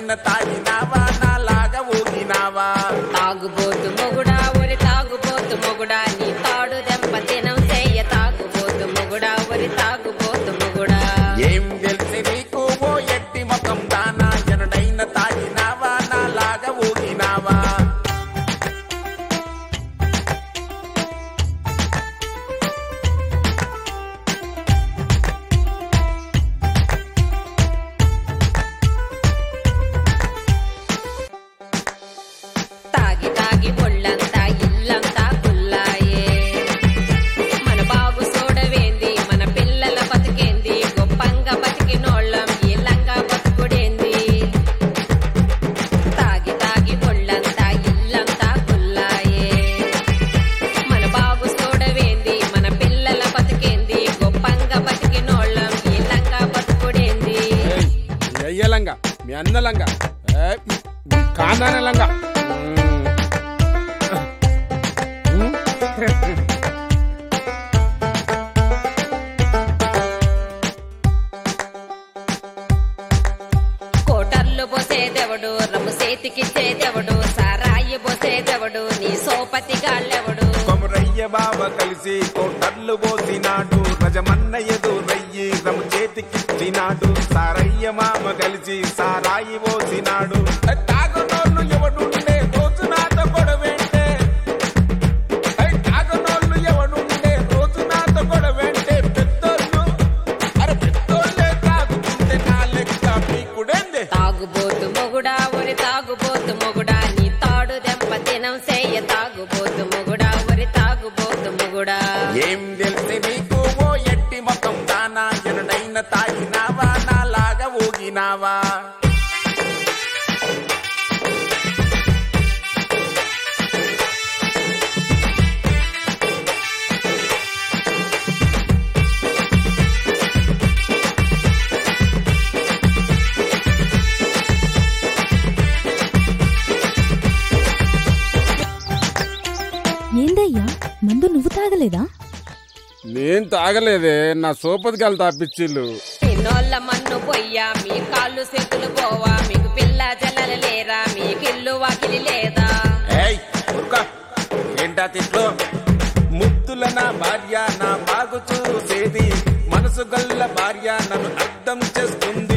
ఎన్నడైనా తాగినావా నాలాగా ఊగినావా తాగుబోతు మొగుడా ఒరి తాగుబోతు మొగుడా నీ తాడు దెబ్బ తినం చెయ్య తాగుబోతు మొగుడా ఒరి తాగుబోతు మొగుడా ఏం తెలిసి నీకు ఓ ఎట్టి ముఖం దానా ఎన్నడైనా తాగినావా నాలాగా ఊగినావా తాగి తాగి ఒళ్ళంతా ఇల్లంతా కుల్లాయే మన బాబు చూడవేంది మన పిల్లల బతికేంది గొప్పంగా బతికినోళ్ళం ఇల్లంగా బతుకుడేంది తాగి తాగి ఒళ్ళంతా ఇల్లంతా కుల్లాయే మన బాబు చూడవేంది మన పిల్లల బతికేంది గొప్పంగా బతికినోళ్ళం ఇల్లంగా బతుకుడేంది మీ అయ్యలంగా మీ అన్నలంగా ఏ, మీ కాందానలంగా కోటర్లు పోసేదెవడు రమ్ము చేతికిచ్చేదెవడు సారాయి పోసేదెవడు నీ సోపతి గాళ్ళెవడు కొమరయ్య బావ కలిసి కోటర్లు పోసినాడు రజమన్న ఎదురయ్యి రము చేతికిచ్చినాడు సారయ్య మామ కలిసి సారాయి పోసినాడు తాగనోళ్ళు ఎవడుండే రోజు నాతో గొడవేంటే ఏయ్, తాగనోళ్ళు ఎవడుండే రోజు నాతో గొడవేంటే పెద్దోళ్ళు అరే పెద్దోళ్ళే తాగుతుంటే నా లెక్క పీకుడేందే తాగుబోతు మొగుడా ఒరి తాగుబోతు మొగుడా నీ తాడు దెబ్బ తినం సేయ తాగుబోతు మొగుడా ఒరి తాగుబోతు మొగుడా ఏం తెలిసి నీకు ఓ ఎట్టి ముఖం దానా ఎన్నడైనా తాగినావా నాలాగా ఊగినావా ఏందయ్యా మందు నువ్వు తాగలేదా నేను తాగలేదే నా సోపతికి వెళ్తా పిచ్చిళ్ళు ఎన్నోళ్ళ మన్ను పొయ్యా మీ కాళ్ళు చేతులు పోవా మీకు పిల్ల జల్లలు లేరా మీకు ఇల్లు వాకిలి లేదా ఏయ్ ఊరుకో. ఏంటా తిట్లు ముద్దుల నా భార్య నా బాగు చూసేది మనసు గల్ల భార్య నన్ను అర్థం చేస్తుంది